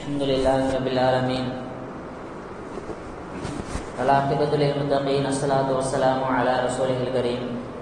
الحمد لله رب العالمين والعاقبة للمتقين الصلاة والسلام على رسوله الكريم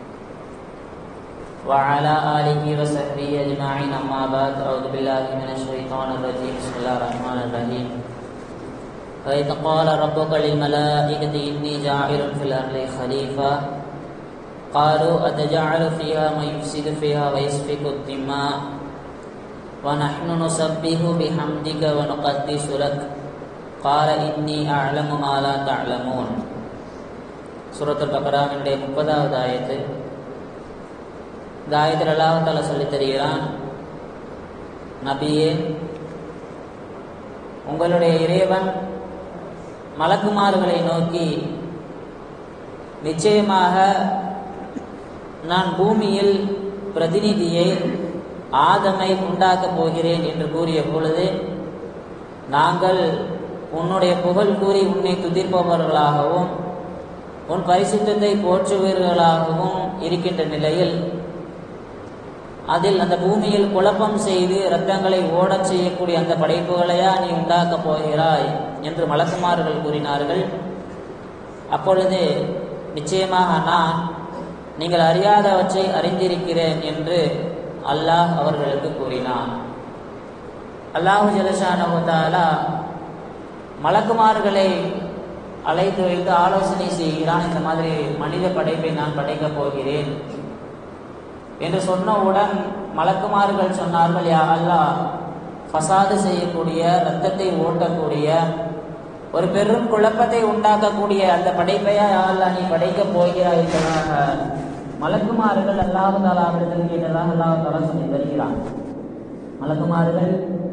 وعلى آله وصحبه أجمعين أما بعد أعوذ بالله من الشيطان الرجيم بسم الله الرحمن الرحيم وإذ قال ربك للملائكة إني جاعل في الأرض خليفة قالوا أتجعل فيها من يفسد فيها ويسفك الدماء ونحن نسبح بحمدك ونقدس لك قال إني أعلم ما لا تعلمون சூரத்துல் பக்ராவினுடைய முப்பதாவது ஆயத்து இந்த ஆயத்தில் அல்லாஹால சொல்லித் தருகிறான் நபியே உங்களுடைய இறைவன் மலக்குமார்களை நோக்கி நிச்சயமாக நான் பூமியில் பிரதிநிதியை ஆதமை உண்டாக்கப் போகிறேன் என்று கூறிய பொழுது நாங்கள் உன்னுடைய புகழ் கூறி உன்னை துதிர்ப்பவர்களாகவும் உன் பரிசுத்தத்தை போற்றுவர்களாகவும் இருக்கின்ற நிலையில் அதில் அந்த பூமியில் குழப்பம் செய்து இரத்தங்களை ஓடச் செய்யக்கூடிய அந்த படைப்புகளையா நீ உண்டாக்கப் போகிறாய் என்று மலக்குமார்கள் கூறினார்கள் அப்பொழுது நிச்சயமாக நான் நீங்கள் அறியாதவற்றை அறிந்திருக்கிறேன் என்று அல்லாஹ் அவர்களுக்கு கூறினான் அல்லாஹு ஜலஷானகுதாலா மலக்குமார்களை அழைத்து வைத்து ஆலோசனை செய்கிறான் இந்த மாதிரி மனித படைப்பை நான் படைக்கப் போகிறேன் என்று சொன்னவுடன் மலக்குமார்கள் சொன்னார்கள் யா அல்லாஹ் ஃபசாது செய்யக்கூடிய ரத்தத்தை ஓட்டக்கூடிய ஒரு பெரும் குழப்பத்தை உண்டாக்கக்கூடிய அந்த படைப்பையா யா அல்லாஹ் நீ படைக்கப் போகிறாய் என்பதாக மலக்குமார்கள் அல்லாஹு தாலாவிடத்தில் கேட்டதாக அல்லாஹு தாலா சொல்லி தருகிறான் மலக்குமார்கள்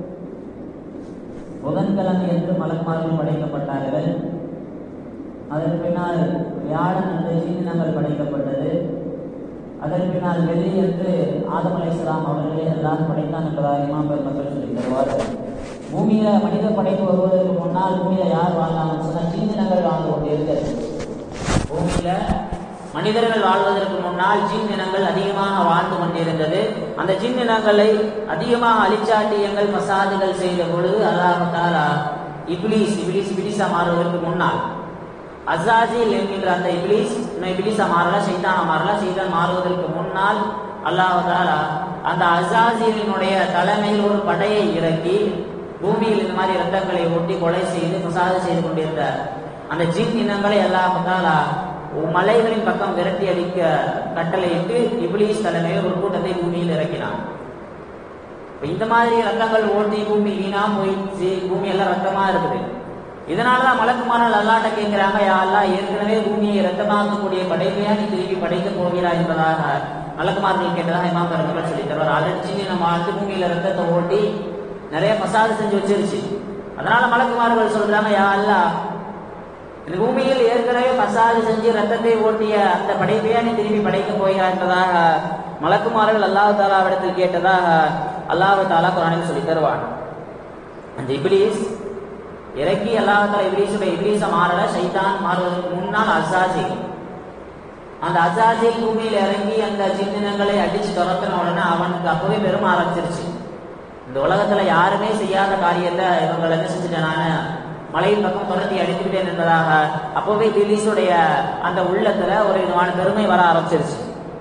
புதன்கிழமை என்று மலக்குமார்கள் படைக்கப்பட்டார்கள் அதற்கு பின்னால் வியாழன் என்று சீனினங்கள் படைக்கப்பட்டது அதற்கு பின்னால் வெள்ளி என்று ஆதம் அலை இஸ்லாம் அவர்களே எல்லாம் படைத்தான் என்பதாக இமாம் பெருமக்கள் சொல்லி தருவார்கள் பூமியில மனித படைப்பு வருவதற்கு முன்னால் பூமியில யார் வாழ்ந்தாங்கன்னு சொன்னால் சீனினங்கள் வாழ்ந்து கொண்டிருந்தது பூமியில மனிதர்கள் வாழ்வதற்கு முன்னால் ஜின் இனங்கள் அதிகமாக வாழ்ந்து கொண்டிருந்தது அந்த ஜின் இனங்களை அதிகமாக அழிச்சாட்டியங்கள் மசாதுகள் செய்த பொழுது அல்லாஹாலா இப்ளீஸ் இப்ளீஸ் இப்ளீஸா மாறுவதற்கு முன்னால் அசாஜில் என்கின்ற அந்த இப்ளீஸ் இன்னும் இப்ளீஸா மாறல சைத்தானா மாறல சைதான் மாறுவதற்கு முன்னால் அல்லாஹாலா அந்த அசாஜிலினுடைய தலைமையில் ஒரு படையை இறக்கி பூமியில் இந்த மாதிரி ரத்தங்களை ஒட்டி கொலை செய்து மசாது செய்து கொண்டிருந்த அந்த ஜின் இனங்களை அல்லாஹாலா மலைகளின் பக்கம் விரட்டி அடிக்க கட்டளையிட்டு இப்ளீஸ் தலைமையில் ஒரு கூட்டத்தை பூமியில் இறக்கினான் இந்த மாதிரி ரத்தங்கள் ஓட்டி பூமி வீணா போயிடுச்சு பூமி எல்லாம் ரத்தமா இருக்குது இதனாலதான் மலக்குமார்கள் அல்லாட்ட கேட்கிறாங்க யாரெல்லாம் ஏற்கனவே பூமியை ரத்தமாக்கக்கூடிய படைப்பையா நீ திருப்பி படைக்க போகிறாய் என்பதாக மலக்குமார்கள் கேட்டதாக இமாம் பெருமக்கள் சொல்லி தருவார் ஆல்ரெடி நம்ம அடுத்த பூமியில ரத்தத்தை ஓட்டி நிறைய மசாது செஞ்சு வச்சிருச்சு அதனால மலக்குமார்கள் சொல்றாங்க யா அல்லா இந்த பூமியில் ஏற்கனவே மசாஜ் செஞ்சு ரத்தத்தை ஓட்டிய அந்த படைப்பையா நீ திரும்பி படைக்க போகிறாய் என்பதாக மலக்குமார்கள் அல்லாஹு தாலாவிடத்தில் கேட்டதாக அல்லாஹு தாலா குரானில் சொல்லி தருவான் அந்த இப்ளீஸ் இறக்கி அல்லாஹு தாலா இப்ளீஸுடைய இப்ளீஸை மாறல சைத்தான் மாறுவதற்கு முன்னால் அசாஜி அந்த அசாஜி பூமியில் இறங்கி அந்த சின்னங்களை அடிச்சு துரத்தின உடனே அவனுக்கு அப்பவே பெருமை ஆரம்பிச்சிருச்சு இந்த உலகத்துல யாருமே செய்யாத காரியத்தை இவங்களை என்ன செஞ்சுட்டேன் நான் மலையின் பக்கம் துரத்தி அடித்துக்கிட்டேன் என்பதாக அப்பவே திலீஸுடைய அந்த உள்ளத்துல ஒரு விதமான பெருமை வர ஆரம்பிச்சிருச்சு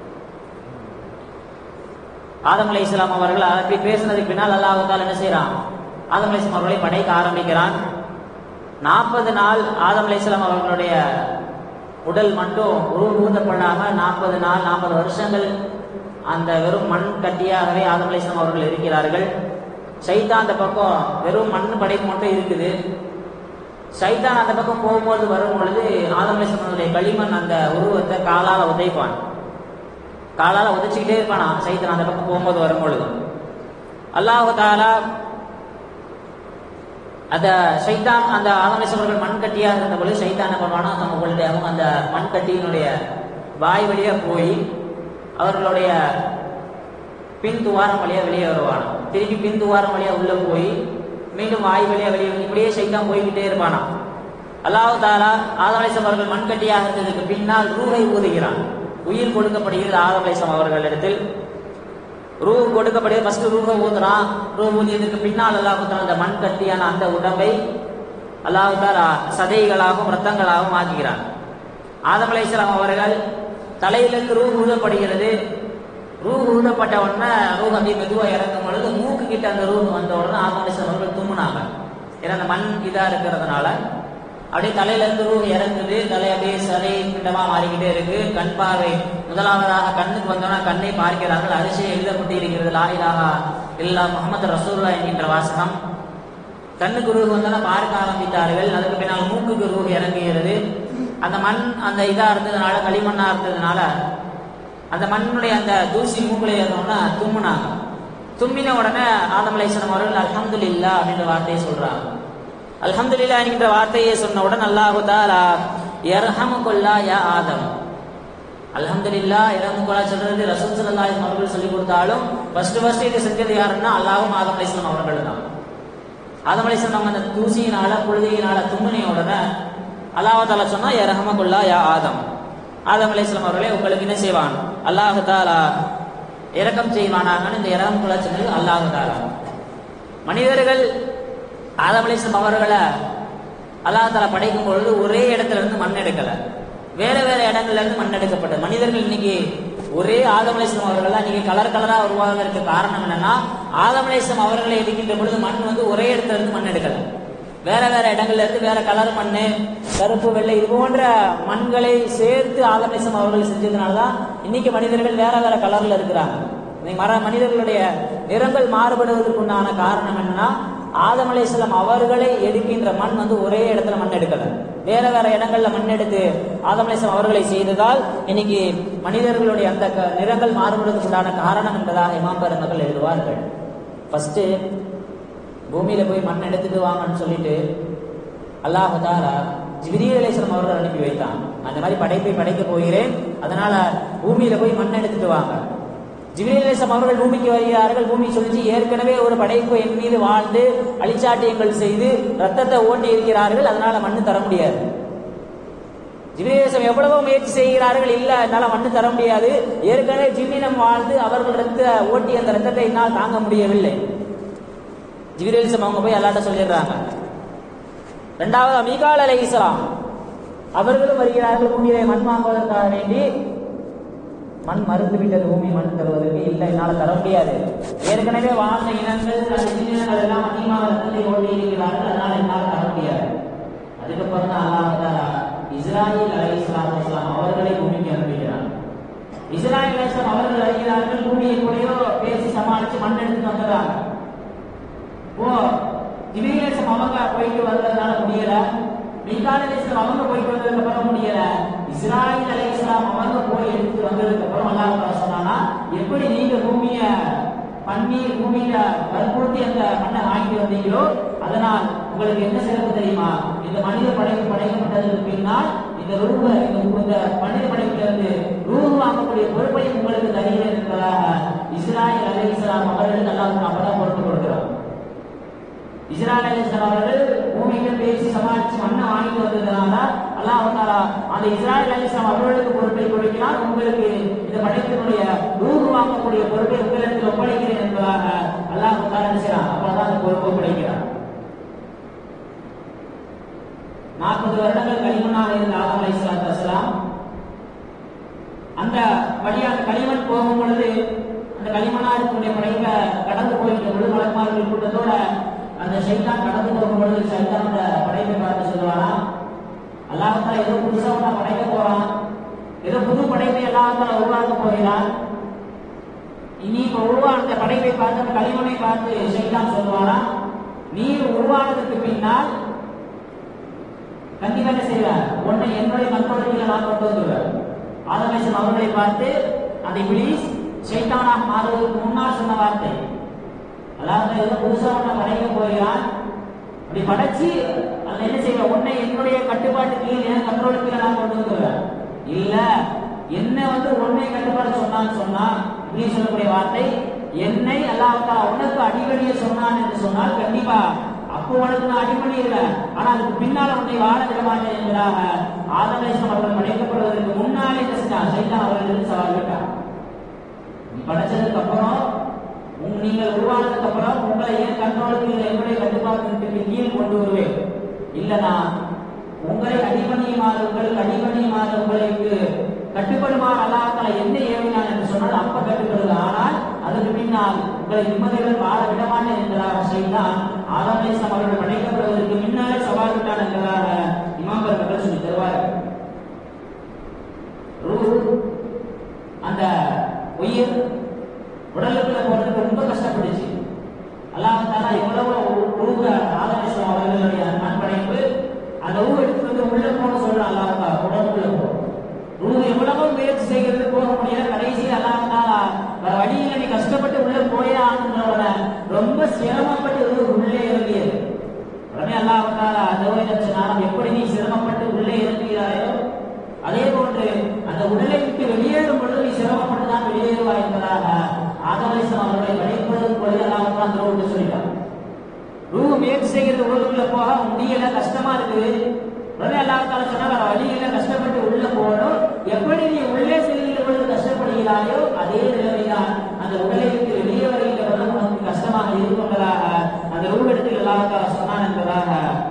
ஆதம் அலை இஸ்லாம் அவர்கள் அப்படி பேசினதுக்கு பின்னால் அல்லாஹால் என்ன செய்யறான் ஆதம் அலை இஸ்லாம் அவர்களை படைக்க ஆரம்பிக்கிறான் நாற்பது நாள் ஆதம் அலை இஸ்லாம் அவர்களுடைய உடல் மட்டும் உருவூதப்படாம நாற்பது நாள் நாற்பது வருஷங்கள் அந்த வெறும் மண் கட்டியாகவே ஆதம் அலை இஸ்லாம் அவர்கள் இருக்கிறார்கள் சைத்தா அந்த பக்கம் வெறும் மண் படைப்பு மட்டும் இருக்குது சைத்தான் அந்த பக்கம் போகும்போது வரும் பொழுது ஆதமலேசனுடைய களிமண் அந்த உருவத்தை காலால உதைப்பான் காலால உதைச்சிக்கிட்டே இருப்பானா சைத்தான் அந்த பக்கம் போகும்போது வரும் பொழுது அல்லாஹு தாலா அந்த சைத்தான் அந்த ஆதமலேசவர்கள் மண் கட்டியாக இருந்த பொழுது சைத்தான் என்ன பண்ணுவானா நம்ம பொழுது அவங்க அந்த மண் கட்டியினுடைய வாய் வழியா போய் அவர்களுடைய பின் துவாரம் வழியா வெளியே வருவான் திருப்பி பின் துவாரம் வழியா உள்ள போய் மீண்டும் வாய் வழியா வெளியே இப்படியே சைத்தான் போய்கிட்டே இருப்பானா அல்லாஹு தாலா ஆதமலேசம் அவர்கள் மண்கட்டியாக இருந்ததுக்கு பின்னால் ரூஹை ஊதுகிறான் உயிர் கொடுக்கப்படுகிறது ஆதமலேசம் அவர்களிடத்தில் ரூ கொடுக்கப்படுது ஃபர்ஸ்ட் ரூஹை ஊதுறான் ரூ ஊதியதுக்கு பின்னால் அல்லாஹு தாலா அந்த மண் கட்டியான அந்த உடம்பை அல்லாஹு தாலா சதைகளாகவும் ரத்தங்களாகவும் ஆக்குகிறான் ஆதம் அலைஹிஸ்ஸலாம் அவர்கள் தலையிலிருந்து ரூ ஊதப்படுகிறது ரூ ஊதப்பட்ட உடனே ரூ அப்படியே மெதுவாக இறங்கும் பொழுது மூக்கு கிட்ட அந்த ரூ வந்த உடனே ஆதம் அலைஹிஸ்ஸலாம் அவர்கள் தும்முனாங்க ஏன்னா அந்த மண் இதா இருக்கிறதுனால அப்படியே தலையில இருந்து ரூ இறங்குது தலை அப்படியே சதை பிண்டமா மாறிக்கிட்டே இருக்கு கண் பார்வை முதலாவதாக கண்ணுக்கு வந்தோன்னா கண்ணை பார்க்கிறார்கள் அரிசி எழுதப்பட்டு இருக்கிறது லாயிலாகா இல்லா முகமது ரசூல்லா என்கின்ற வாசகம் கண்ணுக்கு ரூ வந்தோன்னா பார்க்க ஆரம்பித்தார்கள் அதுக்கு பின்னால் மூக்குக்கு ரூ இறங்குகிறது அந்த மண் அந்த இதா இருந்ததுனால களிமண்ணா இருந்ததுனால அந்த மண்ணுடைய அந்த தூசி மூக்குல ஏறணும்னா தும்முனாங்க தும்மின உடனே ஆதம் அலைஹிஸ்ஸலாம் அவர்கள் அல்ஹம்துலில்லா அப்படின்ற வார்த்தையை சொல்றாங்க அல்ஹம்துலில்லா என்கின்ற வார்த்தையை சொன்னவுடன் அல்லாஹு தாலா யர்ஹமுகுல்லா யா ஆதம் அல்ஹம்துலில்லா இரஹமுகுல்லா சொல்றது ரசூல் ஸல்லல்லாஹு அலைஹி அவர்கள் சொல்லி கொடுத்தாலும் ஃபர்ஸ்ட் ஃபர்ஸ்ட் இது செஞ்சது யாருன்னா அல்லாஹ்வும் ஆதம் அலைஹிஸ்ஸலாம் அவர்கள் தான் ஆதம் அலைஹிஸ்ஸலாம் அந்த தூசியினால புழுதியினால தும்மின உடனே அல்லாஹ் தாலா சொன்னா யர்ஹமுகுல்லா யா ஆதம் ஆதம் அலைஹிஸ்ஸலாம் அவர்களே உங்களுக்கு என்ன செய்வான் அல்லாஹ் தாலா இரக்கம் செய்வானாங்கன்னு இந்த இரஹமுகுல்லா சொன்னது அல்லாஹ் தாலா மனிதர்கள் ஆதம் அலிஸ்லாம் அவர்களை அல்லாஹ் தாலா படைக்கும் பொழுது ஒரே இடத்துல இருந்து மண் எடுக்கல வேற வேற இடங்கள்ல இருந்து மண் எடுக்கப்பட்டது மனிதர்கள் இன்னைக்கு ஒரே ஆதம் அலிஸ்லாம் அவர்கள் இன்னைக்கு கலர் கலரா உருவாகிறதுக்கு காரணம் என்னன்னா ஆதம் அலிஸ்லாம் அவர்களை எடுக்கின்ற பொழுது மண் வந்து ஒரே இடத்துல இருந்து மண் எடுக்கல வேற வேற இடங்கள்ல இருந்து வேற கலர் மண் கருப்பு வெள்ளை இது போன்ற மண்களை சேர்த்து ஆதம் அலிஸ்லாம் அவர்கள் செஞ்சதுனாலதான் இன்னைக்கு மனிதர்கள் வேற வேற கலர்ல இருக்கிறாங்க இன்னைக்கு மர மனிதர்களுடைய நிறங்கள் மாறுபடுவதற்குண்டான காரணம் என்னன்னா ஆதம் அலைஹிஸ்ஸலாம் அவர்களை எடுக்கின்ற மண் வந்து ஒரே இடத்துல மண் எடுக்கல வேற வேற இடங்கள்ல மண் எடுத்து ஆதம் அலைஹிஸ்ஸலாம் அவர்களை செய்ததால் இன்னைக்கு மனிதர்களுடைய அந்த க- நிறங்கள் மாறுபடுவதற்கு உண்டான காரணம் என்பதாக இமாம் பெருமக்கள் எழுதுவார்கள் ஃபர்ஸ்ட் பூமியில போய் மண் எடுத்துட்டு வாங்கன்னு சொல்லிட்டு அல்லாஹ் தாலா ஜிப்ரீல் அலைஹிஸ்ஸலாம் அவர்கள் அனுப்பி வைத்தான் அந்த மாதிரி படைப்பை படைக்க போகிறேன் அதனால பூமியில போய் மண் எடுத்துட்டு வாங்க ஜிப்ரீல் அலைஹிஸ்ஸலாம் அவர்கள் பூமிக்கு வருகிறார்கள் பூமி சொல்லிச்சு ஏற்கனவே ஒரு படைப்பு என் மீது வாழ்ந்து அழிச்சாட்டியங்கள் செய்து ரத்தத்தை ஓட்டி இருக்கிறார்கள் அதனால மண்ணு தர முடியாது ஜிப்ரீல் அலைஹிஸ்ஸலாம் எவ்வளவோ முயற்சி செய்கிறார்கள் இல்ல என்னால மண்ணு தர முடியாது ஏற்கனவே ஜிம்மினம் வாழ்ந்து அவர்கள் ரத்த ஓட்டி அந்த ரத்தத்தை என்னால் தாங்க முடியவில்லை ஜிப்ரீல் அலைஹிஸ்ஸலாம் அவங்க போய் அல்லாட்ட சொல்லிடுறாங்க இரண்டாவது மீகால் அலைஹிஸ்ஸலாம் அவர்களும் வருகிறார்கள் பூமியிலே மண் வாங்குவதற்காக வேண்டி மண் மறுத்து விட்டது பூமி மண் தருவதற்கு இல்லை என்னால் தர முடியாது ஏற்கனவே வாழ்ந்த இனங்கள் அந்த இனங்கள் எல்லாம் அதிகமாக ரத்தத்தை ஓட்டி இருக்கிறார்கள் அதனால் என்னால் தர முடியாது அதுக்கப்புறம் தான் அல்லாஹ் தாலா இஸ்ராயில் அலை இஸ்லாம் அவர்களை பூமிக்கு அனுப்புகிறார் இஸ்ராயில் அலைஹிஸ்ஸலாம் அவர்கள் வருகிறார்கள் பூமியை கூடயோ பேசி சமாளித்து மண் எடுத்து வந்துடுறாங்க ஓ ஜிபிரிலேசம் அவங்க போயிட்டு வந்ததுனால முடியல மீகால் அலைஹிஸ்ஸலாம் அவங்க போயிட்டு வந்ததுக்கு அப்புறம் முடியல இஸ்ராயில் அலைஹிஸ்ஸலாம் அவங்க போய் எடுத்து வந்ததுக்கு அப்புறம் அல்லாஹ் தஆலா சொன்னானா எப்படி நீங்க பூமிய பண்ணி பூமியில வற்புறுத்தி அந்த மண்ணை ஆக்கி வந்தீங்களோ அதனால் உங்களுக்கு என்ன சிறப்பு தெரியுமா இந்த மனித படைப்பு படைக்கப்பட்டதற்கு பின்னால் இந்த ரூப இந்த இந்த மனித படைப்பிலிருந்து ரூபு வாங்கக்கூடிய பொறுப்பை உங்களுக்கு தருகிறேன் என்பதாக இஸ்ராயில் அலைஹிஸ்ஸலாம் அவர்களுக்கு அல்லாஹ் அப்பதான் பொறுப்பு கொடுக்கிறார் இஸ்ராயல் அலைஹிஸ்ஸலாம் அவர்கள் பூமிக்கு பேசி சமாளிச்சு மண்ணை வாங்கிட்டு வந்ததுனால அல்லாஹ் தாலா அந்த இஸ்ராயல் அலைஹிஸ்ஸலாம் அவர்களுக்கு பொறுப்பை கொடுக்கிறார் உங்களுக்கு இந்த படைப்பினுடைய ரூபு வாங்கக்கூடிய பொறுப்பை உங்களிடத்தில் ஒப்படைக்கிறேன் என்பதாக அல்லாஹ் தாலா என்ன செய்றான் அப்பதான் அந்த பொறுப்பை ஒப்படைக்கிறார் நாற்பது வருடங்கள் களிமண்ணாக இருந்த ஆதம் அலைஹிஸ்ஸலாத்து வஸ்ஸலாம் அந்த வழியா அந்த களிமண் போகும் பொழுது அந்த களிமண்ணா இருக்கக்கூடிய படைப்ப கடந்து போயிட்டு பொழுது மலக்குமார்கள் கூட்டத்தோட அந்த ஷைத்தான் கடந்து போகும் பொழுது ஷைத்தான் அந்த படைப்பை பார்த்து சொல்லுவானா அல்லாஹால ஏதோ புதுசா ஒண்ணா படைக்க போறான் ஏதோ புது படைப்பை அல்லாஹால உருவாக்க போகிறான் இனி இப்ப உருவான அந்த படைப்பை பார்த்து அந்த களிமண்ணை பார்த்து ஷைத்தான் சொல்லுவானா நீ உருவானதுக்கு பின்னால் கண்டிப்பா என்ன செய்வேன் உன்னை என்னுடைய கண்ட்ரோலுக்கு நான் கொண்டு வந்துடுவேன் ஆதமேசன் அவர்களை பார்த்து அந்த இபிலிஸ் சைத்தானாக மாறுவதற்கு முன்னால் சொன்ன வார்த்தை அதாவது ஏதோ புதுசா உன்னை படைக்க போகிறான் அப்படி படைச்சு அதுல என்ன செய்வேன் உன்னை என்னுடைய கட்டுப்பாட்டு கீழ் என் கண்ட்ரோலுக்கு கீழே நான் கொண்டு வந்துடுவேன் இல்ல என்ன வந்து உன்னை கட்டுப்பாடு சொன்னான்னு சொன்னா இப்படி சொல்லக்கூடிய வார்த்தை என்னை அல்லாஹ் உனக்கு அடிக்கடிய சொன்னான் என்று சொன்னால் கண்டிப்பா அப்போ உனக்கு நான் அடிப்படை இல்லை ஆனா அதுக்கு பின்னால உன்னை வாழ விட மாட்டேன் என்பதாக ஆதமேசம் அவர்கள் படைக்கப்படுவதற்கு முன்னாலே என்ன செஞ்சான் சைத்தான் அவர்களுக்கு சவால் விட்டான் நீ படைச்சதுக்கு அப்புறம் உங்க நீங்கள் உருவானதுக்கு அப்புறம் உங்களை ஏன் கண்ட்ரோலுக்கு என்னுடைய கட்டுப்பாட்டுக்கு கீழ் கொண்டு வருவேன் இல்லனா உங்களை அடிபணியுமாறு உங்களுக்கு அடிபணியுமாறு உங்களுக்கு கட்டுப்படுமாறு அல்லாஹால என்ன ஏவினான் என்று சொன்னால் அப்ப கட்டுப்படுது ஆனால் அதற்கு பின்னால் உங்களை நிம்மதியுடன் வாழ விடமாட்டேன் என்கிறார் செய்தான் ஆதாமேசம் அவர்கள் படைக்கப்படுவதற்கு முன்னாலே சவால் விட்டான் என்கிறார் இமாம் அவர்கள் சொல்லி தருவார்கள் ரூஹ் அந்த உயிர் உடலுக்குள்ள போறதுக்கு ரொம்ப கஷ்டப்பட்டுச்சு அல்லாஹ் தாலா எவ்வளவு ரூஹ ஆதரேஸ்வரம் அவர்களுடைய நன்படைப்பு அந்த ரூஹ் எடுத்து வந்து உள்ள போன சொல்றான் அல்லாஹ் தாலா உடம்புக்குள்ள போ ரூஹ் எவ்வளவோ முயற்சி செய்கிறது போக முடியல கடைசியில் அல்லாஹ் தாலா வேற வழியில நீ கஷ்டப்பட்டு உள்ள போயே ஆனந்தோட ரொம்ப சிரமப்பட்டு ரூஹ் உள்ளே இறங்கியது உடனே அல்லாஹ் தாலா தேவதச்சனாரம் எப்படி நீ சிரமப்பட்டு உள்ளே இறங்குகிறாயோ அதே போன்று அந்த உடலை விட்டு வெளியேறும் பொழுது நீ சிரமப்பட்டு தான் வெளியேறுவாய் என்பதாக ஆதரேசம் அவர்களை படைப்பதற்கு பொழுது அல்லாஹ் தான் திரோட்டு சொல்லிட்டான் ரூ முயற்சி செய்கிறது உள்ளுக்குள்ள போக முடியல கஷ்டமா இருக்குது உடனே அல்லாஹ் தாலா சொன்னா வேற வழி இல்ல கஷ்டப்பட்டு உள்ள போகணும் எப்படி நீ உள்ளே செல்கிற பொழுது கஷ்டப்படுகிறாயோ அதே நிலைமைதான் அந்த உடலை விட்டு வெளியே வருகின்ற பொழுது உனக்கு கஷ்டமாக இருக்கும்பதாக அந்த ரூ இடத்தில் அல்லாஹ் தாலா சொன்னான் என்பதாக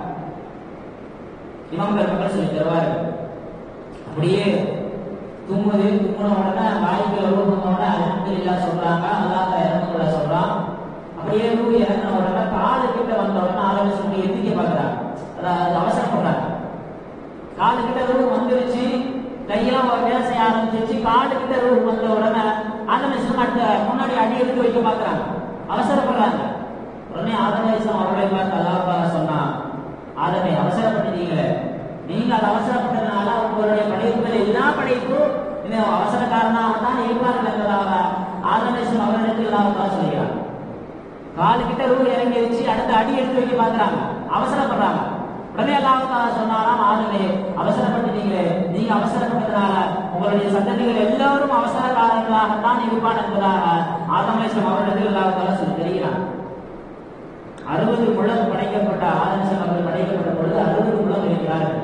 இமாம்கள் மக்கள் சொல்லி தருவார்கள் அப்படியே தும்முது தும்முன உடனே வாய்க்கு ரூபம் உடனே அலமதுல்லா சொல்றாங்க அல்லாஹ் இறங்குள்ள சொல்றான் அப்படியே ரூ இறங்கின உடனே காலு கிட்ட வந்த உடனே ஆரம்பிச்சு சொல்லி எத்திக்க பாக்குறாங்க அதாவது அவசரப்படுறாங்க காலு கிட்ட ரூ வந்துருச்சு கையெல்லாம் வேலை செய்ய ஆரம்பிச்சிருச்சு காலு கிட்ட ரூ வந்த உடனே அந்த மிஷன் அடுத்த முன்னாடி அடி எடுத்து வைக்க பாக்குறாங்க அவசரப்படுறாங்க உடனே ஆதரேசம் அவர்களை பார்த்து அல்லாஹ் சொன்னான் ஆதமே அவசரப்பட்டீங்களே நீங்க அது அவசரப்பட்டதுனால உங்களுடைய படைப்புகள் எல்லா படைப்பும் இந்த அவசரக்காரனாக தான் இருப்பார்கள் என்பதாக ஆதமேசன் அவரிடத்தில் அல்லாஹ் சொல்கிறார் காலு கிட்ட ரூ இறங்கிருச்சு அடுத்த அடி எடுத்து வைக்க பாக்குறாங்க அவசரப்படுறாங்க உடனே அல்லாஹ் சொன்னாராம் ஆளுமே அவசரப்பட்டுட்டீங்களே நீங்க அவசரப்பட்டதுனால உங்களுடைய சந்ததிகள் எல்லாரும் அவசரக்காரர்களாகத்தான் இருப்பான் என்பதாக ஆதமேசம் அவரிடத்தில் அல்லாஹ் சொல்லி தெரிகிறார் அறுபது முழம் படைக்கப்பட்ட ஆதமேசன் அவர்கள் படைக்கப்பட்ட பொழுது அறுபது முழம் இருக்கிறார்கள்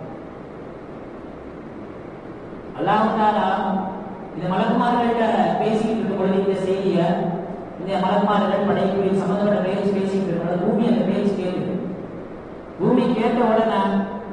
அல்லாஹாலா இந்த மலக்குமார்கள்ட்ட பேசிக்கிட்டு இருக்கும் பொழுது இந்த செய்திய இந்த மலக்குமார்கள் படைப்பு சம்பந்தப்பட்ட பேச்சு பேசிக்கிட்டு இருக்கும் பொழுது பூமி அந்த பேச்சு கேட்குது பூமி கேட்ட உடனே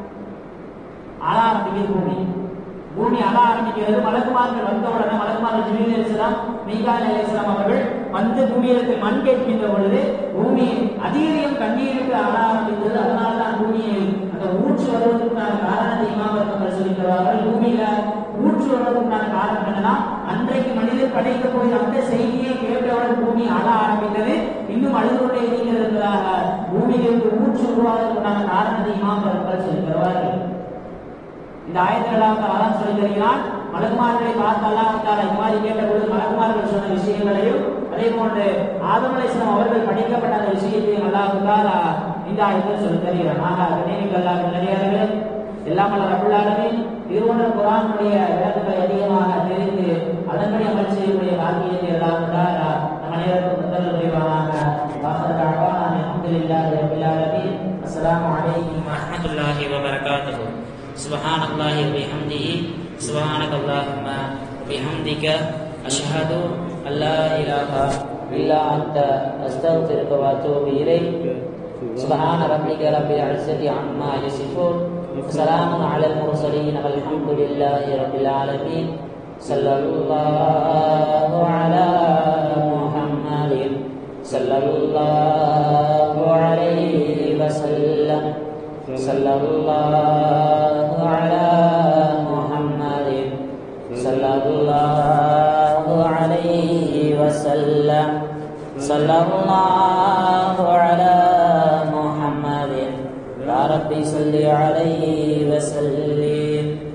அழ ஆரம்பிக்குது பூமி பூமி அழ ஆரம்பிக்கிறது மலக்குமார்கள் வந்த உடனே மலக்குமார்கள் ஜிபில் அலிஸ்லாம் மீகால் அலிஸ்லாம் அவர்கள் வந்து பூமியிடத்தில் மண் கேட்கின்ற பொழுது பூமி அதிகம் கண்ணீருக்கு அழ ஆரம்பித்தது அதனால தான் பூமியை அந்த ஊற்று வருவதற்கான காரணத்தை இமாமர்கள் சொல்லிக்கிறார்கள் பூமியில ஊற்று வருவதற்கான காரணம் என்னன்னா அன்றைக்கு மனிதர் படைக்க போய் அந்த செய்தியை கேட்டவுடன் பூமி அழ ஆரம்பித்தது இன்னும் அழுது கொண்டே இருக்கிறதாக பூமியிலிருந்து ஊற்று உருவாவதற்கான காரணத்தை இமாமர்கள் சொல்லிக்கிறார்கள் இந்த ஆயத்திரலாம் அதான் சொல்லி தருகிறான் மலக்குமார்களை பார்த்து அல்லாஹால இந்த மாதிரி கேட்ட பொழுது மலக்குமார்கள் சொன்ன விஷயங்களையும் அதே போன்று ஆதம் அலைஸ்லாம் அவர்கள் படிக்கப்பட்ட அந்த விஷயத்தையும் அல்லாஹால இந்த ஆயத்தில் சொல்லி தருகிறான் ஆக நினைவுகள் அல்லாஹ் நிறையார்களே எல்லாம் அல்ல ரபுல்லாலுமே இது போன்ற குரானுடைய விளக்கங்களை அதிகமாக தெரிந்து அதன்படி அமல் செய்யக்கூடிய வாக்கியத்தை எல்லாம் நம்ம நேரத்தில் முதல் விரைவாக வாசல் அலமதுல்லாஹி ரபில் ஆலமீன் அஸ்ஸலாமு அலைக்கும் வரஹ்மத்துல்லாஹி வபரகாத்துஹு سبحان الله وبحمده سبحانك اللهم وبحمدك أشهد أن لا إله إلا أنت أستغفرك وأتوب إليك سبحان ربك رب العزة عما يصفون وسلام على المرسلين والحمد لله رب العالمين صلى الله على محمد صلى الله عليه وسلم صلى الله على محمد صلى الله عليه وسلم صلى الله على محمد يا ربي صل عليه وسلم